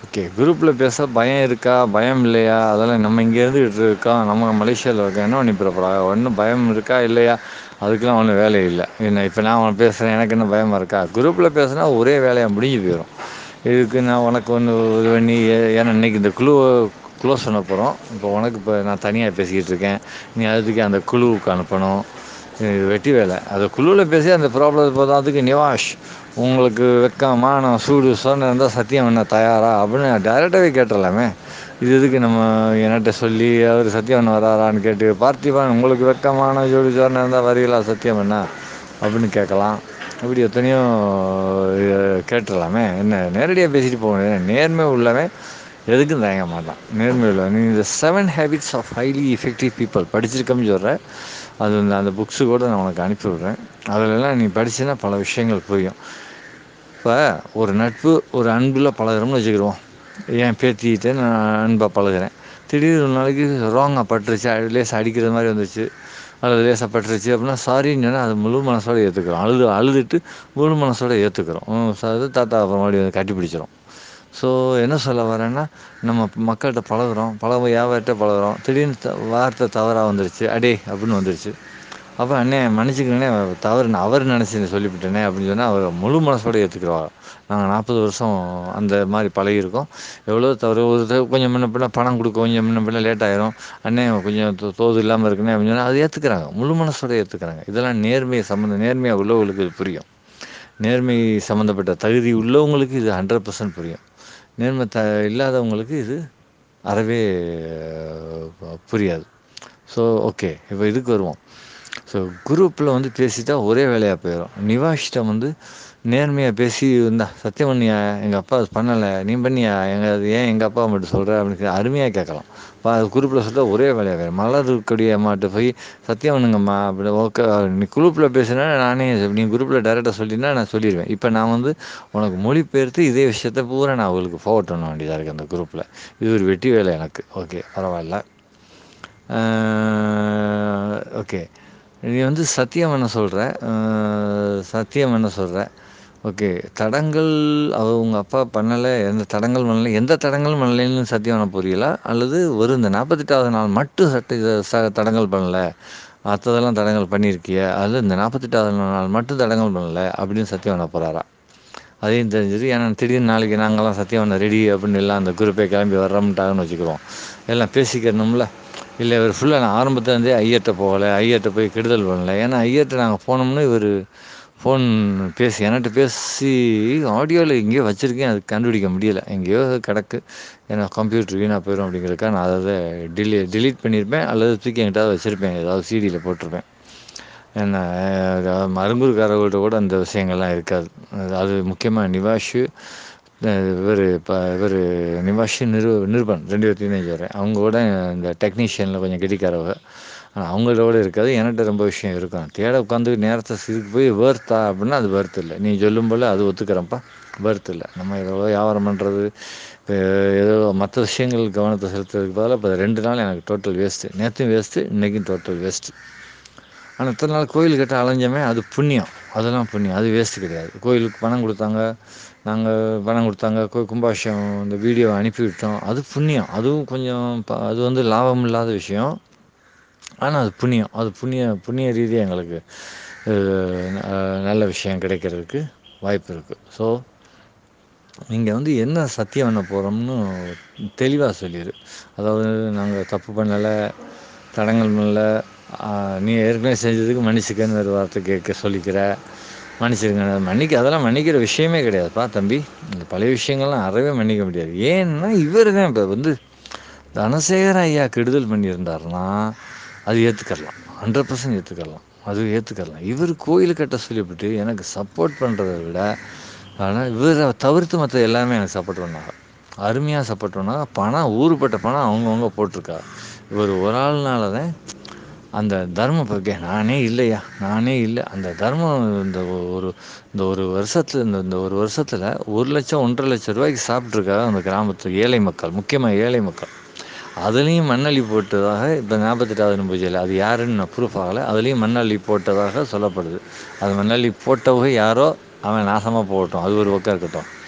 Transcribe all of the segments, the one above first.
okay குரூப்பில் பேச பயம் இருக்கா பயம் இல்லையா அதெல்லாம் நம்ம இங்கே இருந்துகிட்டு இருக்கோம் நம்ம மலேசியாவில் இருக்கோம் என்ன பண்ணி போறா ஒன்றும் பயம் இருக்கா இல்லையா அதுக்கெலாம் ஒன்றும் வேலை இல்லை என்ன இப்போ நான் உன பேசுகிறேன் எனக்கு என்ன பயமாக இருக்கா குரூப்பில் பேசுனா ஒரே வேலையாக முடிஞ்சு போயிடும் இதுக்கு நான் உனக்கு ஒன்று இது பண்ணி ஏ- ஏன்னா இன்றைக்கி இந்த குழுவை க்ளோஸ் பண்ண போகிறோம் இப்போ உனக்கு இப்போ நான் தனியாக பேசிக்கிட்டு இருக்கேன் நீ அதுக்கு அந்த குழுவுக்கு அனுப்பணும் இது வெட்டி வேலை அது குழுவில் பேசி அந்த ப்ராப்ளம் போதும் அதுக்கு நிவாஷ் உங்களுக்கு வெக்கம் மானம் சூடு சொன்ன இருந்தால் சத்தியம் என்ன தயாரா அப்படின்னு டைரெக்டாகவே கேட்டுடலாமே இது எதுக்கு நம்ம என்கிட்ட சொல்லி அவர் சத்தியம் பண்ண வராரான்னு கேட்டு பார்த்திபான் உங்களுக்கு வெக்கமான சூடு சொன்ன இருந்தால் வரீங்களா சத்தியம் என்ன அப்படின்னு கேட்கலாம் இப்படி எத்தனையோ அஹ், கேட்டுடலாமே என்ன நேரடியாக பேசிட்டு போகணும் நேர்மை உள்ளவன் எதுக்கும் தயங்க மாட்டான் நேர்மை உள்ளவன் நீ இந்த seven habits of highly effective people படிச்சிருக்கோம்னு சொல்கிறேன் அது வந்து அந்த புக்ஸு கூட நான் உனக்கு அனுப்பி விட்றேன் அதிலெல்லாம் நீ படிச்சின்னா பல விஷயங்கள் புரியும் இப்போ ஒரு நட்பு ஒரு அன்பில் பழகுறோம்னு வச்சுக்கிடுவோம் என் பேத்திக்கிட்ட நான் அன்பாக பழகுறேன் திடீர்னு ஒரு நாளைக்கு ராங்காக பட்டுருச்சு அடி- லேசாக அடிக்கிற மாதிரி வந்துச்சு அல்லது லேசாக பட்டுருச்சு அப்படின்னா சாரின்னு சொன்னால் அது முழு மனசோட ஏற்றுக்கிறோம் அழுது அழுதுட்டு முழு மனசோட ஏற்றுக்கிறோம் அது தாத்தா அப்புறம் மறுபடியும் வந்து கட்டி பிடிச்சிரும் ஸோ என்ன சொல்ல வரேன்னா நம்ம மக்கள்கிட்ட பழகுறோம் பழக வியாபாரத்தை பழகுறோம் திடீர்னு த வார்த்தை தவறாக வந்துருச்சு அடே அப்படின்னு வந்துருச்சு அப்போ அண்ணே மன்னிச்சுக்கண்ணே தவறு நான் அவர் நினச்சி சொல்லிவிட்டேனே அப்படின்னு சொன்னால் அவர் முழு மனசோட ஏற்றுக்குருவாங்க நாங்கள் நாற்பது வருஷம் அந்த மாதிரி பழகியிருக்கோம் எவ்வளோ தவறு ஒரு தடவை கொஞ்சம் முன்ன பின்ன பணம் கொடுக்க கொஞ்சம் முன்ன பின்ன லேட் ஆயிரும் அண்ணே கொஞ்சம் தோ- தோது இல்லாமல் இருக்குண்ணே அப்படின்னு சொன்னால் அது ஏற்றுக்கிறாங்க முழு மனசோட ஏற்றுக்கிறாங்க இதெல்லாம் நேர்மை சம்மந்தம் நேர்மையாக உள்ளவங்களுக்கு இது புரியும் நேர்மை சம்மந்தப்பட்ட தகுதி உள்ளவங்களுக்கு இது ஹண்ட்ரட் பர்சன்ட் புரியும் நேர்மை த இல்லாதவங்களுக்கு இது அறவே அஹ், புரியாது ஸோ ஓகே இப்போ இதுக்கு வருவோம் ஸோ குரூப்பில் வந்து பேசிட்டா ஒரே வேலையாக போயிடும் நிவாஷிட்ட வந்து நேர்மையாக பேசி இருந்தா சத்தியம் பண்ணியா எங்கள் அப்பா அது பண்ணலை நீ பண்ணியா எங்கள் அது ஏன் எங்கள் அப்பா மட்டும் சொல்கிற அப்படின்னு அருமையாக கேட்கலாம் பா குரூப்பில் சொல்லிட்டா ஒரே வேலையாக வேறு மலர் இருக்கக்கூடிய அம்மாட்ட போய் சத்தியம் பண்ணுங்கம்மா அப்படி ஓகே நீ குரூப்பில் பேசுனா நானே நீ குரூப்பில் டேரெக்டாக சொல்லினா நான் சொல்லிடுவேன் இப்போ நான் வந்து உனக்கு மொழிபெயர்த்து இதே விஷயத்த பூரா நான் அவங்களுக்கு ஃபார்வர்ட் பண்ண வேண்டியதாக இருக்குது அந்த குரூப்பில் இது ஒரு வெட்டி வேலை எனக்கு ஓகே பரவாயில்ல ஓகே நீ வந்து சத்தியம் என்ன சொல்கிற சத்தியம் என்ன சொல்கிற ஓகே தடங்கள் அவ உங்கள் அப்பா பண்ணலை எந்த தடங்கள் பண்ணலை எந்த தடங்களும் பண்ணலைன்னு சத்தியம் பண்ண புரியல அல்லது ஒரு இந்த நாற்பத்தெட்டாவது நாள் மட்டும் சட்ட இத ச தடங்கள் பண்ணலை மற்றதெல்லாம் தடங்கள் பண்ணியிருக்கிய அல்லது இந்த நாற்பத்தெட்டாவது நாள் மட்டும் தடங்கள் பண்ணலை அப்படின்னு சத்தியம் பண்ண போகிறாரா அதையும் தெரிஞ்சது ஏன்னா திடீர்னு நாளைக்கு நாங்கள்லாம் சத்தியம் பண்ண ரெடி அப்படின்னு எல்லாம் அந்த குரூப்பே கிளம்பி வர்றோம்ட்டாங்கன்னு வச்சுக்கிறோம் எல்லாம் பேசிக்கணும்ல இல்லை இவர் ஃபுல்லாக நான் ஆரம்பத்துலேருந்தே ஐயர்கிட்ட போகலை ஐயர்கிட்ட போய் கெடுதல் பண்ணல ஏன்னா ஐயர்கிட்ட நாங்கள் போனோம்னா இவர் ஃபோன் பேசி என்கிட்ட பேசி ஆடியோவில் எங்கேயோ வச்சுருக்கேன் அது கண்டுபிடிக்க முடியல எங்கேயோ கிடக்கு ஏன்னா கம்ப்யூட்டர் வீணாக போயிடும் அப்படிங்கிறதுக்காக நான் அதை டிலீ delete பண்ணியிருப்பேன் அல்லது தூக்கி என்கிட்ட வச்சுருப்பேன் ஏதாவது சிடியில் போட்டிருப்பேன் என்ன அஹ் மருங்கூர்காரர்கள்ட்ட கூட அந்த விஷயங்கள்லாம் இருக்காது அது- அது முக்கியமாக நிவாஷு இவர் இப்போ இவர் நிவாஷு நிரு நிருபன் ரெண்டு பேர்த்தையும் தான் சொல்கிறேன் அவங்க கூட இந்த டெக்னீஷியனில் கொஞ்சம் கெட்டிக்காரவங்க ஆனால் அவங்கள்ட்ட கூட இருக்காது என்கிட்ட ரொம்ப விஷயம் இருக்கும் தேட உட்காந்து நேரத்தை இதுக்கு போய் வேர்த்தா அப்படின்னா அது வேர்த்து இல்லை நீ சொல்லும் போல அது ஒத்துக்கிறப்பா வேர்த்து இல்லை நம்ம எவ்வளோ வியாபாரம் பண்ணுறது இப்போ ஏதோ மற்ற விஷயங்கள் கவனத்தை செலுத்துறதுக்கு பதிலாக இப்போ ரெண்டு நாள் எனக்கு டோட்டல் வேஸ்ட்டு நேற்றும் வேஸ்ட்டு இன்றைக்கும் டோட்டல் வேஸ்ட்டு ஆனால் இத்தனை நாள் கோயில் கிட்ட அலைஞ்சமே அது புண்ணியம் அதெல்லாம் புண்ணியம் அது வேஸ்ட்டு கிடையாது கோயிலுக்கு பணம் கொடுத்தாங்க நாங்கள் பணம் கொடுத்தாங்க கோ கும்பாபிஷேகம் இந்த வீடியோ அனுப்பி விட்டோம் அது புண்ணியம் அதுவும் கொஞ்சம் ப- அது வந்து லாபம் இல்லாத விஷயம் ஆனால் அது புண்ணியம் அது புண்ணிய புண்ணிய ரீதியாக எங்களுக்கு அஹ், அஹ், நல்ல விஷயம் கிடைக்கிறதுக்கு வாய்ப்பு இருக்குது ஸோ நீங்கள் வந்து என்ன சத்தியம் பண்ண போகிறோம்னு தெளிவாக சொல்லிடு அதாவது நாங்கள் தப்பு பண்ணலை தடங்கள் பண்ணல ஆஹ், நீ ஏற்கனவே செஞ்சதுக்கு மன்னிச்சுக்கன்னு ஒரு வார்த்தை கேட்க சொல்லிக்கிற மன்னிச்சிருங்க மன்னிக்க அதெல்லாம் மன்னிக்கிற விஷயமே கிடையாதுப்பா தம்பி இந்த பழைய விஷயங்கள்லாம் அறவே மன்னிக்க முடியாது ஏன்னா இவர் தான் இப்போ வந்து தனசேகர ஐயா கெடுதல் பண்ணியிருந்தாருன்னா அது ஏற்றுக்கலாம் ஹண்ட்ரட் பர்சன்ட் ஏற்றுக்கலாம் அது ஏற்றுக்கலாம் இவர் கோயில் கட்ட சொல்லிவிட்டு எனக்கு சப்போர்ட் பண்ணுறதை விட ஆனால் இவரை தவிர்த்து மற்ற எல்லாமே எனக்கு சப்போர்ட் பண்ணாங்க அருமையாக சப்போர்ட் பண்ணாங்க பணம் ஊருப்பட்ட பணம் அவங்கவுங்க போட்டிருக்காங்க இவர் ஒரு ஆள்னால தான் அந்த தர்மம் பற்றி நானே இல்லையா நானே இல்லை அந்த தர்மம் இந்த ஒரு இந்த ஒரு வருஷத்தில் இந்த இந்த ஒரு வருஷத்தில் ஒரு லட்சம் ஒன்றரை லட்சம் ரூபாய்க்கு சாப்பிட்ருக்காங்க அந்த கிராமத்து ஏழை மக்கள் முக்கியமாக ஏழை மக்கள் அதுலேயும் மண்ணள்ளி போட்டதாக இப்போ நாற்பத்தெட்டாவது பூஜையில் அது யாருன்னு நான் ப்ரூஃப் ஆகலை அதுலேயும் மண்ணள்ளி போட்டதாக சொல்லப்படுது அது மண்ணள்ளி போட்டவங்க யாரோ அவன் நாசமாக போகட்டும் அது ஒரு பக்கம் இருக்கட்டும்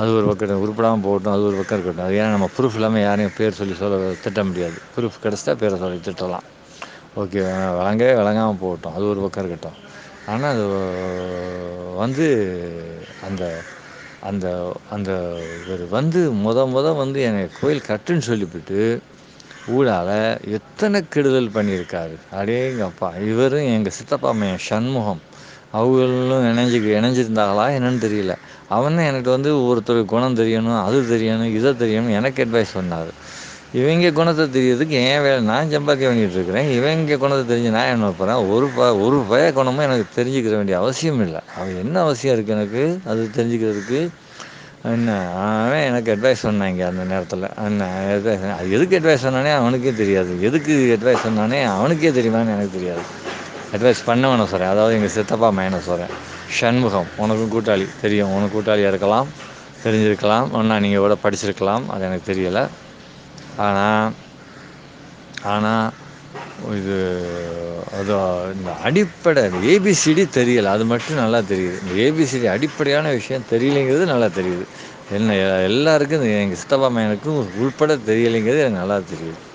அது ஒரு பக்கம் உருப்படாமல் போகட்டும் அது ஒரு பக்கம் இருக்கட்டும் அது ஏன்னா நம்ம ப்ரூஃப் இல்லாமல் யாரையும் பேர் சொல்லி சொல்ல திட்ட முடியாது ப்ரூஃப் கிடச்சிட்டா பேரை சொல்லி திட்டலாம் ஓகே விளங்கவே விளங்காமல் போகட்டும் அது ஒரு பக்கம் இருக்கட்டும் ஆனால் அது வந்து அந்த அந்த அந்த இவர் வந்து முத முத வந்து என்னை கோயில் கட்டுன்னு சொல்லிவிட்டு ஊடால எத்தனை கெடுதல் பண்ணியிருக்காரு அடேங்கப்பா இவரும் எங்கள் சித்தப்பா மையன் சண்முகம் அவங்களும் இணைஞ்சி இணைஞ்சிருந்தாங்களா என்னன்னு தெரியல அவனும் எனக்கு வந்து ஒருத்தர் குணம் தெரியணும் அது தெரியணும் இதை தெரியணும் எனக்கு அட்வைஸ் பண்ணார் இவங்க குணத்தை தெரியறதுக்கு ஏன் வேலை நான் சம்பாதிக்க வேண்டிகிட்டு இருக்கிறேன் இவங்க குணத்தை தெரிஞ்சு நான் என்ன போகிறேன் ஒரு ப ஒரு பய குணமும் எனக்கு தெரிஞ்சுக்கிற வேண்டிய அவசியம் இல்லை அவன் என்ன அவசியம் இருக்குது எனக்கு அது தெரிஞ்சுக்கிறதுக்கு என்ன அவன் எனக்கு அட்வைஸ் பண்ணாங்க அந்த நேரத்தில் என்ன advice அது எதுக்கு அட்வைஸ் பண்ணானே அவனுக்கே தெரியாது எதுக்கு அட்வைஸ் பண்ணானே அவனுக்கே தெரியுமான்னு எனக்கு தெரியாது அட்வைஸ் பண்ணவனை சொல்கிறேன் அதாவது எங்கள் சித்தப்பா மையனை சொல்கிறேன் சண்முகம் உனக்கும் கூட்டாளி தெரியும் உனக்கு கூட்டாளியாக இருக்கலாம் தெரிஞ்சிருக்கலாம் ஒன்றா நீங்கள் கூட படிச்சிருக்கலாம் அது எனக்கு தெரியலை ஆனால் ஆனால் இது அது இந்த அடிப்படை ஏபிசிடி தெரியலை அது மட்டும் நல்லா தெரியுது இந்த ஏபிசிடி அடிப்படையான விஷயம் தெரியலைங்கிறது நல்லா தெரியுது என்ன எல்லாருக்கும் இந்த எங்கள் சித்தப்பா மையனுக்கும் உள்பட தெரியலைங்கிறது எனக்கு நல்லா தெரியுது